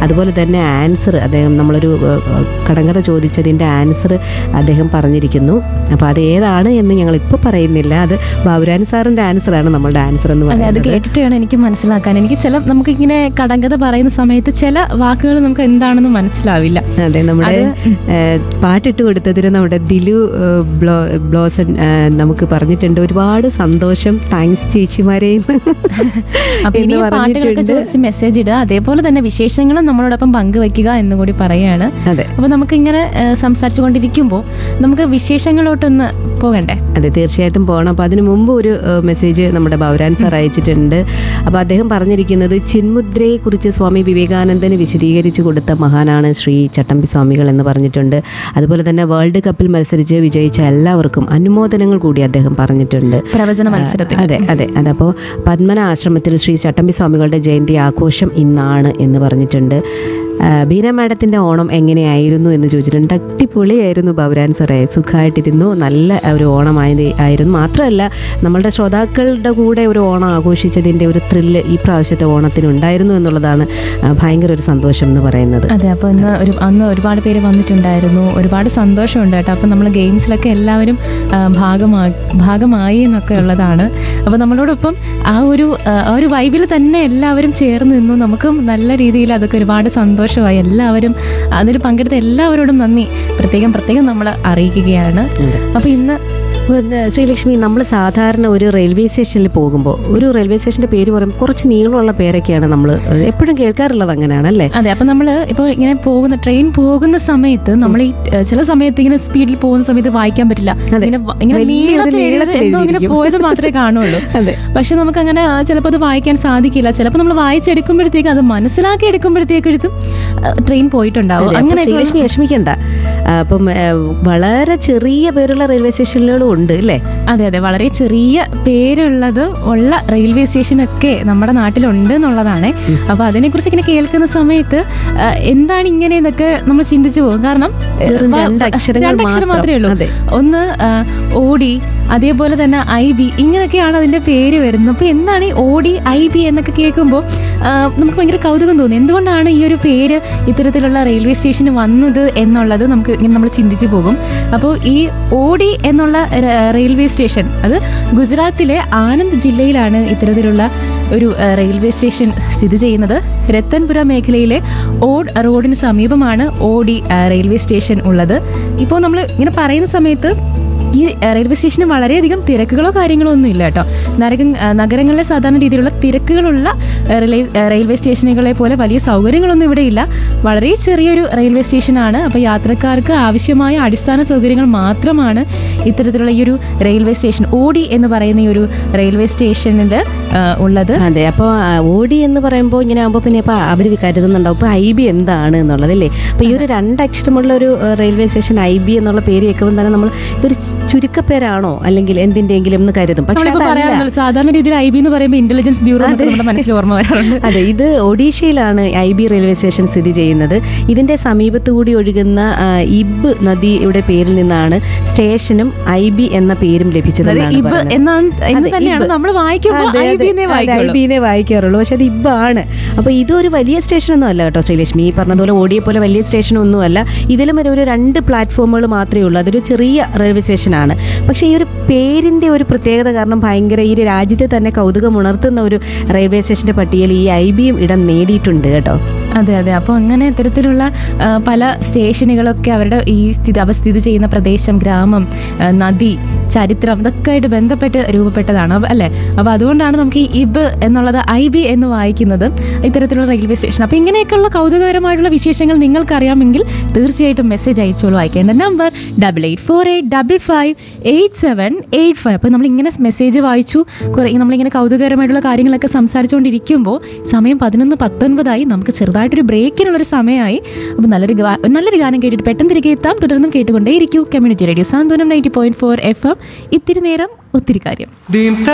അതുപോലെ തന്നെ ആൻസർ അദ്ദേഹം നമ്മളൊരു ഏഹ്, കടങ്കഥ ചോദിച്ചതിൻ്റെ ആൻസർ അദ്ദേഹം പറഞ്ഞിരിക്കുന്നു അപ്പോൾ അത് ഏതാണ് എന്ന് ഞങ്ങൾ ഇപ്പോൾ പറയുന്നില്ല അത് ബാബുരാൻ സാറിൻ്റെ ആൻസറാണ് നമ്മളുടെ ആൻസർ എന്ന് അതെ അത് പറയുന്നത് കേട്ടിട്ട് വേണം എനിക്ക് മനസ്സിലാക്കാൻ എനിക്ക് ചില നമുക്ക് ഇങ്ങനെ കടങ്കഥ പറയുന്ന സമയത്ത് ചില വാക്കുകൾ നമുക്ക് എന്താണെന്ന് മനസ്സിലാവില്ല അതെ നമ്മുടെ ഏഹ്, പാട്ടിട്ട് കൊടുത്തതിന് നമ്മുടെ ദിലു ഏഹ്, ബ്ലോ ബ്ലോസൻ ഏഹ്, നമുക്ക് പറഞ്ഞിട്ടുണ്ട് ഒരുപാട് സന്തോഷം താങ്ക്സ് ചേച്ചിമാരെ അപ്പൊ ഇനി പാട്ടുകളൊക്കെ ചോദിച്ച് മെസ്സേജ് ഇടുക അതേപോലെ തന്നെ വിശേഷങ്ങളും നമ്മളോടൊപ്പം പങ്കുവെക്കുക എന്ന് കൂടി പറയാണ് അതെ അപ്പൊ നമുക്ക് ഇങ്ങനെ സംസാരിച്ചു കൊണ്ടിരിക്കുമ്പോൾ നമുക്ക് വിശേഷങ്ങളോട്ടൊന്ന് പോകണ്ടേ അതെ തീർച്ചയായിട്ടും പോകണം അപ്പോൾ അതിന് മുമ്പ് ഒരു ഏഹ്, മെസ്സേജ് നമ്മുടെ ബൗരാൻ സാർ അയച്ചിട്ടുണ്ട് അപ്പോൾ അദ്ദേഹം പറഞ്ഞിരിക്കുന്നത് ചിന്മുദ്രയെ കുറിച്ച് സ്വാമി വിവേകാനന്ദന് വിശദീകരിച്ചു കൊടുത്ത മഹാനാണ് ശ്രീ ചട്ടമ്പി സ്വാമികൾ എന്ന് പറഞ്ഞിട്ടുണ്ട് അതുപോലെ തന്നെ വേൾഡ് കപ്പിൽ മത്സരിച്ച് വിജയിച്ച എല്ലാവർക്കും അനുമോദനങ്ങൾ കൂടി അദ്ദേഹം പറഞ്ഞിട്ടുണ്ട് പ്രവചന മത്സരത്തിൽ അതെ അതെ അതപ്പോൾ പത്മന ആശ്രമത്തിൽ ശ്രീ ചട്ടമ്പി സ്വാമികളുടെ ജയന്തി ആഘോഷം ഇന്നാണ് എന്ന് പറഞ്ഞിട്ടുണ്ട് ആ, ബീന മാഡത്തിൻ്റെ ഓണം എങ്ങനെയായിരുന്നു എന്ന് ചോദിച്ചിട്ടുണ്ട് അടിപൊളിയായിരുന്നു ബൗരാൻ സാറേ സുഖമായിട്ടിരുന്നു നല്ല ഒരു ഓണമായി ആയിരുന്നു മാത്രമല്ല നമ്മളുടെ ശ്രോതാക്കളുടെ കൂടെ ഒരു ഓണം ആഘോഷിച്ചതിൻ്റെ ഒരു ത്രില്ല് ഈ പ്രാവശ്യത്തെ ഓണത്തിന് ഉണ്ടായിരുന്നു എന്നുള്ളതാണ് ആ, ഭയങ്കര ഒരു സന്തോഷം എന്ന് പറയുന്നത് അതെ അപ്പോൾ ഇന്ന് ഒരു അന്ന് ഒരുപാട് പേര് വന്നിട്ടുണ്ടായിരുന്നു ഒരുപാട് സന്തോഷമുണ്ട് കേട്ടോ അപ്പോൾ നമ്മൾ ഗെയിംസിലൊക്കെ എല്ലാവരും ആ, ഭാഗമാ ഭാഗമായി എന്നൊക്കെ ഉള്ളതാണ് അപ്പോൾ നമ്മളോടൊപ്പം ആ ഒരു ആ, ആ ഒരു വൈബിൽ തന്നെ എല്ലാവരും ചേർന്ന് നിന്നു നമുക്കും നല്ല രീതിയിൽ അതൊക്കെ ഒരുപാട് സന്തോഷമായി എല്ലാവരും അതിൽ പങ്കെടുത്ത എല്ലാവരോടും നന്ദി പ്രത്യേകം പ്രത്യേകം നമ്മൾ അറിയിക്കുകയാണ് അതെ. അപ്പോൾ ഇന്ന് ഒന്ന് ശ്രീലക്ഷ്മി നമ്മൾ സാധാരണ ഒരു റെയിൽവേ സ്റ്റേഷനിൽ പോകുമ്പോൾ ഒരു റെയിൽവേ സ്റ്റേഷൻ്റെ പേര് പറയുമ്പോൾ കുറച്ച് നീളമുള്ള പേരൊക്കെയാണ് നമ്മൾ എപ്പോഴും കേൾക്കാറുള്ളത് അങ്ങനെയാണ് അല്ലേ അതെ അപ്പൊ നമ്മൾ ഇപ്പോൾ ഇങ്ങനെ പോകുന്ന ട്രെയിൻ പോകുന്ന സമയത്ത് നമ്മൾ ഈ ഏ, ചില സമയത്ത് ഇങ്ങനെ സ്പീഡിൽ പോകുന്ന സമയത്ത് വായിക്കാൻ പറ്റില്ല അതെ. ഇങ്ങനെ വ- ഇങ്ങനെ വലിയൊരു നീളത്തിൽ എഴുതി നീളത്തിൽ എന്തോ ഇങ്ങനെ എഴുതിയിരിക്കും. പോയത് മാത്രമേ കാണുള്ളൂ അതെ പക്ഷെ നമുക്ക് അങ്ങനെ ചിലപ്പോൾ അത് വായിക്കാൻ സാധിക്കില്ല ചിലപ്പോൾ നമ്മൾ വായിച്ചെടുക്കുമ്പോഴത്തേക്ക് അത് മനസ്സിലാക്കി എടുക്കുമ്പോഴത്തേക്കും ട്രെയിൻ പോയിട്ടുണ്ടാവും അതെ, അപ്പൊ അങ്ങനെ ശ്രീലക്ഷ്മി വിഷമിക്കണ്ട ആ, അപ്പം ഏ, വളരെ ചെറിയ പേരുള്ള റെയിൽവേ സ്റ്റേഷനുകളും ഉണ്ട് അല്ലേ അതെ അതെ വളരെ ചെറിയ പേരുള്ളത് ഉള്ള റെയിൽവേ സ്റ്റേഷനൊക്കെ നമ്മുടെ നാട്ടിലുണ്ട് എന്നുള്ളതാണ് അപ്പൊ അതിനെക്കുറിച്ച് ഇങ്ങനെ കേൾക്കുന്ന സമയത്ത് ആ, എന്താണ് ഇങ്ങനെ എന്നൊക്കെ നമ്മൾ ചിന്തിച്ചു പോകും കാരണം ഏ, വെറും വ- രണ്ട് അക്ഷരങ്ങൾ രണ്ടക്ഷരം മാത്രം. മാത്രമേ ഉള്ളൂ അതെ. ഒന്ന് ആ, ഓടി അതേപോലെ തന്നെ ഐ ബി ഇങ്ങനെയൊക്കെയാണ് അതിന്റെ പേര് വരുന്നത് അപ്പൊ എന്താണ് ഈ ഓടി ഐ ബി എന്നൊക്കെ കേൾക്കുമ്പോൾ നമുക്ക് ഭയങ്കര കൗതുകം തോന്നി എന്തുകൊണ്ടാണ് ഈ ഒരു പേര് ഇത്തരത്തിലുള്ള റെയിൽവേ സ്റ്റേഷന് വന്നത് എന്നുള്ളത് നമുക്ക് ഇങ്ങനെ നമ്മൾ ചിന്തിച്ചു പോകും അപ്പോൾ ഈ ഓടി എന്നുള്ള ര- റെയിൽവേ സ്റ്റേഷൻ അത് ഗുജറാത്തിലെ ആനന്ദ് ജില്ലയിലാണ് ഇത്തരത്തിലുള്ള ഒരു ആ, റെയിൽവേ സ്റ്റേഷൻ സ്ഥിതി ചെയ്യുന്നത് രത്തൻപുര മേഖലയിലെ ഓഡ് റോഡിന് സമീപമാണ് ഓടി ആ, റെയിൽവേ സ്റ്റേഷൻ ഉള്ളത് ഇപ്പോൾ നമ്മൾ ഇങ്ങനെ പറയുന്ന സമയത്ത് ഈ ആ, റെയിൽവേ സ്റ്റേഷന് വളരെയധികം തിരക്കുകളോ കാര്യങ്ങളോ ഒന്നും ഇല്ല കേട്ടോ നരക ആ, നഗരങ്ങളിലെ സാധാരണ രീതിയിലുള്ള തിരക്കുകളുള്ള ആ, റെയിൽവേ ആ, റെയിൽവേ സ്റ്റേഷനുകളെ പോലെ വലിയ സൗകര്യങ്ങളൊന്നും ഇവിടെ ഇല്ല വളരെ ചെറിയൊരു റെയിൽവേ സ്റ്റേഷനാണ് അപ്പോൾ യാത്രക്കാർക്ക് ആവശ്യമായ അടിസ്ഥാന സൗകര്യങ്ങൾ മാത്രമാണ് ഇത്തരത്തിലുള്ള ഈ ഒരു റെയിൽവേ സ്റ്റേഷൻ ഓടി എന്ന് പറയുന്ന ഈ ഒരു റെയിൽവേ സ്റ്റേഷനിൽ ഉള്ളത് അതെ അപ്പോൾ ഓടി എന്ന് പറയുമ്പോൾ ഇങ്ങനെ ആകുമ്പോൾ പിന്നെ ഇപ്പോൾ അവർ കരുതുന്നുണ്ടാവും ഇപ്പോൾ ഐ ബി എന്താണ് എന്നുള്ളത് അല്ലേ അപ്പോൾ ഈ ഒരു രണ്ടക്ഷരമുള്ള ഒരു ഏഹ്, റെയിൽവേ സ്റ്റേഷൻ ഐ ബി എന്നുള്ള പേര് കേൾക്കുമ്പോൾ തന്നെ നമ്മൾ ഇതൊരു ചുരുക്കപ്പേരാണോ അല്ലെങ്കിൽ എന്തിൻ്റെങ്കിലും എന്ന് കരുതും പക്ഷെ നമ്മളിപ്പോൾ അതല്ല പറയാറുണ്ടല്ലോ സാധാരണ രീതിയിൽ ഐ ബി എന്ന് പറയുമ്പോൾ ഇന്റലിജൻസ് ബ്യൂറോ എന്നൊക്കെ നമ്മുടെ മനസ്സിൽ ഓർമ്മ വരാറുണ്ട് അതെ ഇത് ഒഡീഷയിലാണ് ഐ ബി റെയിൽവേ സ്റ്റേഷൻ സ്ഥിതി ചെയ്യുന്നത് ഇതിന്റെ സമീപത്തു കൂടി ഒഴുകുന്ന ആ, ഇബ് നദിയുടെ പേരിൽ നിന്നാണ് സ്റ്റേഷനും ഐ ബി എന്ന പേരും ലഭിച്ചതെന്നാണ് ഇബ് പറയുന്നത്. എന്നാണ് എന്ന് അതെ, തന്നെയാണ് ഇബ്. നമ്മൾ വായിക്കുമ്പോൾ അതെ, ഐ അതെ, ബി എന്നേ അതെ, വായിക്കുള്ളൂ ഐ ബിനെ വായിക്കാറുള്ളൂ പക്ഷെ അത് ഇബാണ് അപ്പോൾ ഇതൊരു വലിയ സ്റ്റേഷനൊന്നും അല്ല കേട്ടോ ശ്രീലക്ഷ്മി ഈ പറഞ്ഞതുപോലെ ഓടിയെ പോലെ വലിയ സ്റ്റേഷനൊന്നും അല്ല ഇതിലും ഒരു ഒരു രണ്ട് പ്ലാറ്റ്ഫോമുകൾ മാത്രമേ ഉള്ളൂ അതൊരു ചെറിയ റെയിൽവേ സ്റ്റേഷനാണ് പക്ഷേ ഈ ഒരു പേരിൻ്റെ ഒരു പ്രത്യേകത കാരണം ഭയങ്കര ഈ ഒരു രാജ്യത്തെ തന്നെ കൗതുകം ഉണർത്തുന്ന ഒരു റെയിൽവേ സ്റ്റേഷൻ്റെ പട്ടികയിൽ ഈ ഐ ബിയും ഇടം നേടിയിട്ടുണ്ട് കേട്ടോ അതെ അതെ അപ്പോൾ അങ്ങനെ ഇത്തരത്തിലുള്ള ആ, പല സ്റ്റേഷനുകളൊക്കെ അവരുടെ ഈ സ്ഥിതി അവ സ്ഥിതി ചെയ്യുന്ന പ്രദേശം ഗ്രാമം ആ, നദി ചരിത്രം ഇതൊക്കെ ആയിട്ട് ബന്ധപ്പെട്ട് രൂപപ്പെട്ടതാണ് അപ്പൊ- അല്ലേ അപ്പോൾ അതുകൊണ്ടാണ് നമുക്ക് ഈ ഇബ് എന്നുള്ളത് ഐ ബി എന്ന് വായിക്കുന്നത് ഇത്തരത്തിലുള്ള റെയിൽവേ സ്റ്റേഷൻ അപ്പോൾ ഇങ്ങനെയൊക്കെയുള്ള കൗതുകകരമായിട്ടുള്ള വിശേഷങ്ങൾ നിങ്ങൾക്കറിയാമെങ്കിൽ തീർച്ചയായിട്ടും മെസ്സേജ് അയച്ചോളൂ അയക്കേണ്ട number double eight four eight double five eight seven eight five അപ്പോൾ നമ്മളിങ്ങനെ മെസ്സേജ് വായിച്ചു കുറേ നമ്മളിങ്ങനെ കൗതുകകരമായിട്ടുള്ള കാര്യങ്ങളൊക്കെ സംസാരിച്ചുകൊണ്ടിരിക്കുമ്പോൾ സമയം പതിനൊന്ന് പത്തൊൻപതായി നമുക്ക് ചെറുതായിട്ടൊരു ബ്രേക്കിനുള്ളൊരു സമയമായി അപ്പോൾ നല്ലൊരു ഗാ- നല്ലൊരു ഗാനം കേട്ടിട്ട് പെട്ടെന്ന് തിരികെ എത്താം തുടർന്നും കേട്ടുകൊണ്ടേയിരിക്കൂ community radio Santhwanam ninety point four F M ഇത്തിരി നേരം ഒത്തിരി കാര്യം Din